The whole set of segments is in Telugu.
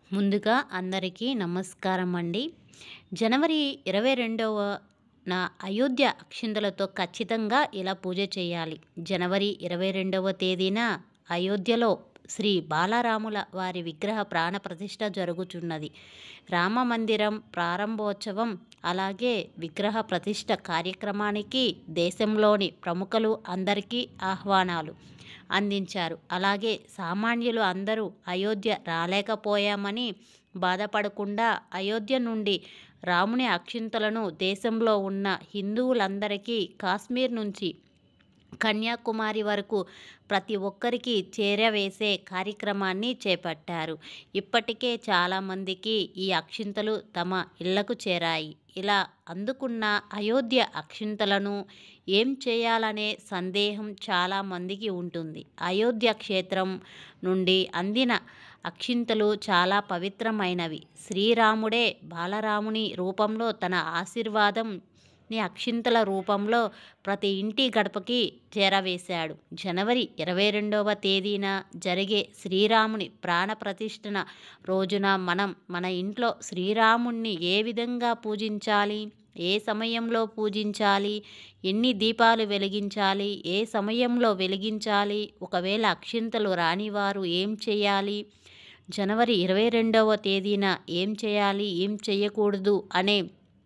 ముందుగా అందరికీ నమస్కారం అండి జనవరి ఇరవై రెండవ నా అయోధ్య అక్షింతలతో ఖచ్చితంగా ఇలా పూజ చేయాలి జనవరి ఇరవై రెండవ తేదీన అయోధ్యలో శ్రీ బాలరాముల వారి విగ్రహ ప్రాణ ప్రతిష్ఠ జరుగుచున్నది రామ మందిరం ప్రారంభోత్సవం అలాగే విగ్రహ ప్రతిష్ఠ కార్యక్రమానికి దేశంలోని ప్రముఖులు అందరికీ ఆహ్వానాలు అందించారు అలాగే సామాన్యులు అందరూ అయోధ్య రాలేకపోయామని బాధపడకుండా అయోధ్య నుండి రాముని అక్షింతలను దేశంలో ఉన్న హిందువులందరికీ కాశ్మీర్ నుంచి కన్యాకుమారి వరకు ప్రతి ఒక్కరికి చేరవేసే కార్యక్రమాన్ని చేపట్టారు ఇప్పటికే చాలామందికి ఈ అక్షింతలు తమ ఇళ్లకు చేరాయి ఇలా అందుకున్న అయోధ్య అక్షింతలను ఏం చేయాలనే సందేహం చాలామందికి ఉంటుంది అయోధ్య క్షేత్రం నుండి అందిన అక్షింతలు చాలా పవిత్రమైనవి శ్రీరాముడే బాలరాముని రూపంలో తన ఆశీర్వాదం ని అక్షింతల రూపంలో ప్రతి ఇంటి గడపకి చేరవేశాడు జనవరి ఇరవై రెండవ తేదీన జరిగే శ్రీరాముని ప్రాణ ప్రతిష్ఠన రోజున మనం మన ఇంట్లో శ్రీరాముణ్ణి ఏ విధంగా పూజించాలి ఏ సమయంలో పూజించాలి ఎన్ని దీపాలు వెలిగించాలి ఏ సమయంలో వెలిగించాలి ఒకవేళ అక్షింతలు రానివారు ఏం చేయాలి జనవరి ఇరవై రెండవ తేదీన ఏం చేయాలి ఏం చేయకూడదు అనే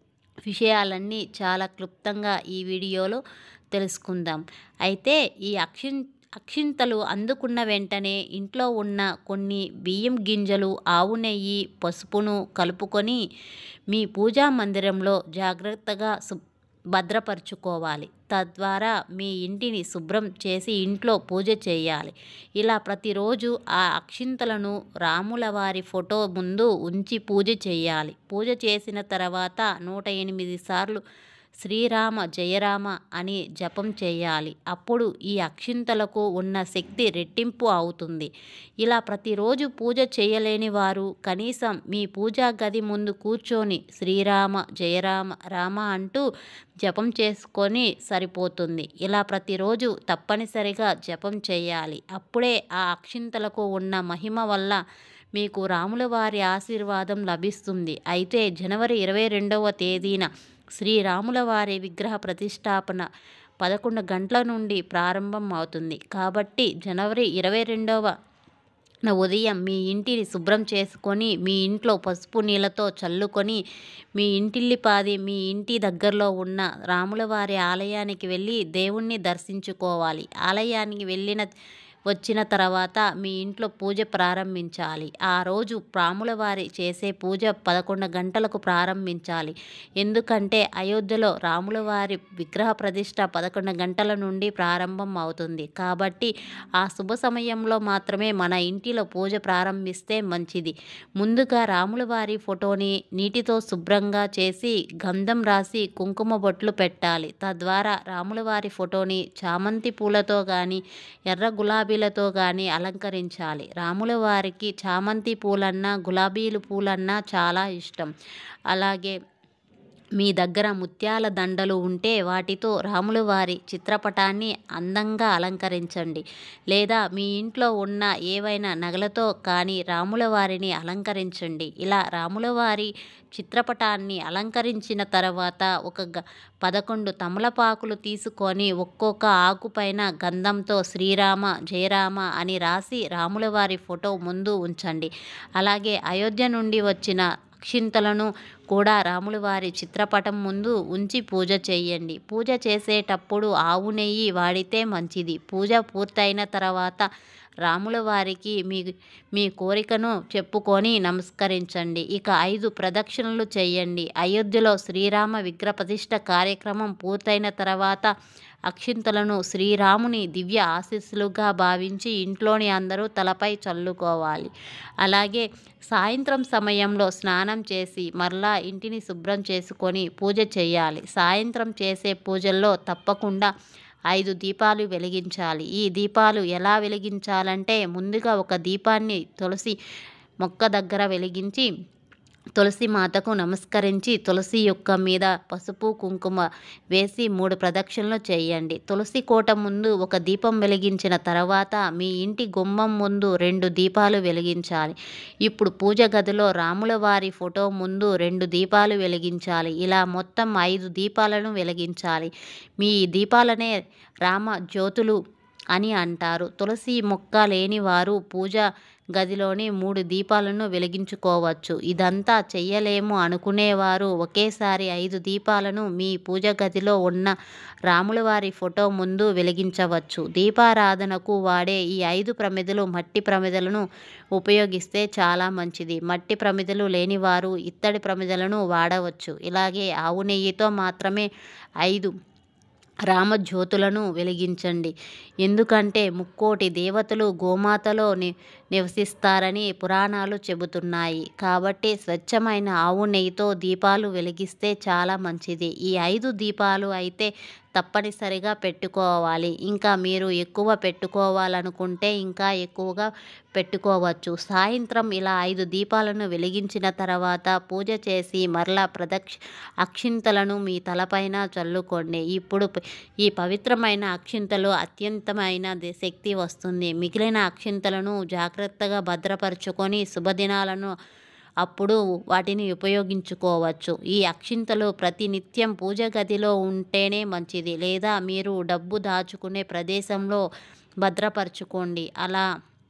విషయాలన్నీ చాలా క్లుప్తంగా ఈ వీడియోలో తెలుసుకుందాం అయితే ఈ అక్షిం అక్షింతలు అందుకున్న వెంటనే ఇంట్లో ఉన్న కొన్ని బియ్యం గింజలు ఆవు నెయ్యి పసుపును కలుపుకొని మీ పూజా మందిరంలో జాగ్రత్తగా సు భద్రపరుచుకోవాలి తద్వారా మీ ఇంటిని శుభ్రం చేసి ఇంట్లో పూజ చేయాలి ఇలా ప్రతిరోజు ఆ అక్షింతలను రాముల వారి ఫోటో ముందు ఉంచి పూజ చేయాలి పూజ చేసిన తర్వాత నూట ఎనిమిది సార్లు శ్రీరామ జయరామ అని జపం చేయాలి అప్పుడు ఈ అక్షింతలకు ఉన్న శక్తి రెట్టింపు అవుతుంది ఇలా ప్రతిరోజు పూజ చేయలేని వారు కనీసం మీ పూజా గది ముందు కూర్చొని శ్రీరామ జయరామ రామ అంటూ జపం చేసుకొని సరిపోతుంది ఇలా ప్రతిరోజు తప్పనిసరిగా జపం చేయాలి అప్పుడే ఆ అక్షింతలకు ఉన్న మహిమ వల్ల మీకు రాముల వారి ఆశీర్వాదం లభిస్తుంది అయితే జనవరి ఇరవై రెండవ తేదీన శ్రీరాముల వారి విగ్రహ ప్రతిష్టాపన పదకొండు గంటల నుండి ప్రారంభం అవుతుంది కాబట్టి జనవరి ఇరవై రెండవ ఉదయం మీ ఇంటిని శుభ్రం చేసుకొని మీ ఇంట్లో పసుపు నీళ్ళతో చల్లుకొని మీ ఇంటిల్లిపాది మీ ఇంటి దగ్గరలో ఉన్న రాముల వారి ఆలయానికి వెళ్ళి దేవుణ్ణి దర్శించుకోవాలి ఆలయానికి వెళ్ళిన వచ్చిన తర్వాత మీ ఇంట్లో పూజ ప్రారంభించాలి ఆ రోజు రాముల వారి చేసే పూజ పదకొండు గంటలకు ప్రారంభించాలి ఎందుకంటే అయోధ్యలో రాముల వారి విగ్రహ ప్రతిష్ట పదకొండు గంటల నుండి ప్రారంభం అవుతుంది కాబట్టి ఆ శుభ సమయంలో మాత్రమే మన ఇంటిలో పూజ ప్రారంభిస్తే మంచిది ముందుగా రాముల వారి ఫోటోని నీటితో శుభ్రంగా చేసి గంధం రాసి కుంకుమ బొట్లు పెట్టాలి తద్వారా రాముల వారి ఫోటోని చామంతి పూలతో కానీ ఎర్ర గులాబీ గులాబీలతో కానీ అలంకరించాలి రాముల వారికి చామంతి పూలన్నా గులాబీలు పూలన్నా చాలా ఇష్టం అలాగే మీ దగ్గర ముత్యాల దండలు ఉంటే వాటితో రాముల వారి చిత్రపటాన్ని అందంగా అలంకరించండి లేదా మీ ఇంట్లో ఉన్న ఏవైనా నగలతో కానీ రాముల వారిని అలంకరించండి ఇలా రాముల వారి చిత్రపటాన్ని అలంకరించిన తర్వాత ఒక గ పదకొండు తమలపాకులు తీసుకొని ఒక్కొక్క ఆకుపైన గంధంతో శ్రీరామ జయరామ అని రాసి రాముల వారి ఫోటో ముందు ఉంచండి అలాగే అయోధ్య నుండి వచ్చిన అక్షింతలను కూడా రాముల వారి చిత్రపటం ముందు ఉంచి పూజ చేయండి పూజ చేసేటప్పుడు ఆవు నెయ్యి వాడితే మంచిది పూజ పూర్తయిన తర్వాత రాముల వారికి మీ మీ కోరికను చెప్పుకొని నమస్కరించండి ఇక ఐదు ప్రదక్షిణలు చేయండి అయోధ్యలో శ్రీరామ విగ్రహ ప్రతిష్ఠ కార్యక్రమం పూర్తయిన తర్వాత అక్షింతలను శ్రీరాముని దివ్య ఆశీస్సులుగా భావించి ఇంట్లోని అందరూ తలపై చల్లుకోవాలి అలాగే సాయంత్రం సమయంలో స్నానం చేసి మరలా ఇంటిని శుభ్రం చేసుకొని పూజ చేయాలి సాయంత్రం చేసే పూజల్లో తప్పకుండా ఐదు దీపాలు వెలిగించాలి ఈ దీపాలు ఎలా వెలిగించాలంటే ముందుగా ఒక దీపాన్ని తులసి మొక్క దగ్గర వెలిగించి తులసి మాతకు నమస్కరించి తులసి యొక్క మీద పసుపు కుంకుమ వేసి మూడు ప్రదక్షిణలు చేయండి తులసి కోట ముందు ఒక దీపం వెలిగించిన తర్వాత మీ ఇంటి గుమ్మం ముందు రెండు దీపాలు వెలిగించాలి ఇప్పుడు పూజ గదిలో రాముల వారి ఫోటో ముందు రెండు దీపాలు వెలిగించాలి ఇలా మొత్తం ఐదు దీపాలను వెలిగించాలి మీ దీపాలనే రామ జ్యోతులు అని అంటారు తులసి మొక్క లేని వారు పూజ గదిలోని మూడు దీపాలను వెలిగించుకోవచ్చు ఇదంతా చెయ్యలేము అనుకునేవారు ఒకేసారి ఐదు దీపాలను మీ పూజ గదిలో ఉన్న రాముల వారి ఫోటో ముందు వెలిగించవచ్చు దీపారాధనకు వాడే ఈ ఐదు ప్రమిదలు మట్టి ప్రమిదలను ఉపయోగిస్తే చాలా మంచిది మట్టి ప్రమిదలు లేనివారు ఇత్తడి ప్రమిదలను వాడవచ్చు ఇలాగే ఆవు నెయ్యితో మాత్రమే ఐదు రామజ్యోతులను వెలిగించండి ఎందుకంటే ముక్కోటి దేవతలు గోమాతలో ని నివసిస్తారని పురాణాలు చెబుతున్నాయి కాబట్టి స్వచ్ఛమైన ఆవు నెయ్యితో దీపాలు వెలిగిస్తే చాలా మంచిది ఈ ఐదు దీపాలు అయితే తప్పనిసరిగా పెట్టుకోవాలి ఇంకా మీరు ఎక్కువ పెట్టుకోవాలనుకుంటే ఇంకా ఎక్కువగా పెట్టుకోవచ్చు సాయంత్రం ఇలా ఐదు దీపాలను వెలిగించిన తర్వాత పూజ చేసి మరలా ప్రదక్ష అక్షింతలను మీ తలపైన చల్లుకోండి ఇప్పుడు ఈ పవిత్రమైన అక్షింతలు అత్యంతమైన శక్తి వస్తుంది మిగిలిన అక్షింతలను జాగ్రత్తగా భద్రపరుచుకొని శుభదినాలను అప్పుడు వాటిని ఉపయోగించుకోవచ్చు ఈ అక్షింతలు ప్రతి నిత్యం పూజ గదిలో ఉంటేనే మంచిది లేదా మీరు డబ్బు దాచుకునే ప్రదేశంలో భద్రపరచుకోండి అలా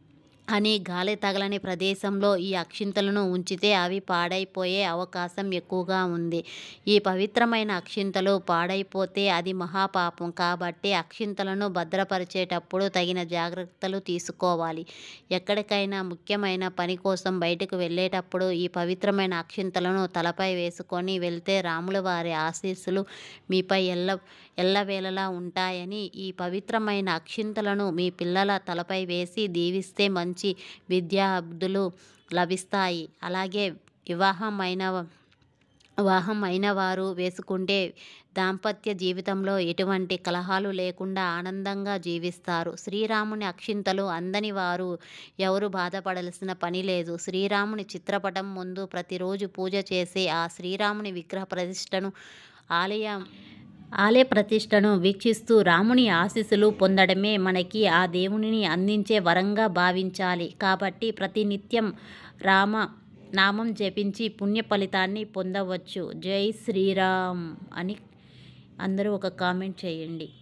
అని గాలి తగలని ప్రదేశంలో ఈ అక్షింతలను ఉంచితే అవి పాడైపోయే అవకాశం ఎక్కువగా ఉంది ఈ పవిత్రమైన అక్షింతలు పాడైపోతే అది మహాపాపం కాబట్టి అక్షింతలను భద్రపరిచేటప్పుడు తగిన జాగ్రత్తలు తీసుకోవాలి ఎక్కడికైనా ముఖ్యమైన పని కోసం బయటకు వెళ్ళేటప్పుడు ఈ పవిత్రమైన అక్షింతలను తలపై వేసుకొని వెళ్తే రాముల వారి ఆశీస్సులు మీపై ఎల్ల ఎల్లవేళలా ఉంటాయని ఈ పవిత్రమైన అక్షింతలను మీ పిల్లల తలపై వేసి దీవిస్తే మంచి విద్యార్థులు లభిస్తాయి అలాగే వివాహమైన వివాహం అయిన వారు వేసుకుంటే దాంపత్య జీవితంలో ఎటువంటి కలహాలు లేకుండా ఆనందంగా జీవిస్తారు శ్రీరాముని అక్షింతలు అందని వారు ఎవరు బాధపడాల్సిన పని లేదు శ్రీరాముని చిత్రపటం ముందు ప్రతిరోజు పూజ చేసి ఆ శ్రీరాముని విగ్రహ ప్రతిష్టను ఆలయం ఆలయ ప్రతిష్టను వీక్షిస్తూ రాముని ఆశీస్సులు పొందడమే మనకి ఆ దేవునిని అందించే వరంగా భావించాలి కాబట్టి ప్రతినిత్యం రామ నామం జపించి పుణ్య ఫలితాన్ని పొందవచ్చు జై శ్రీరామ్ అని అందరూ ఒక కామెంట్ చేయండి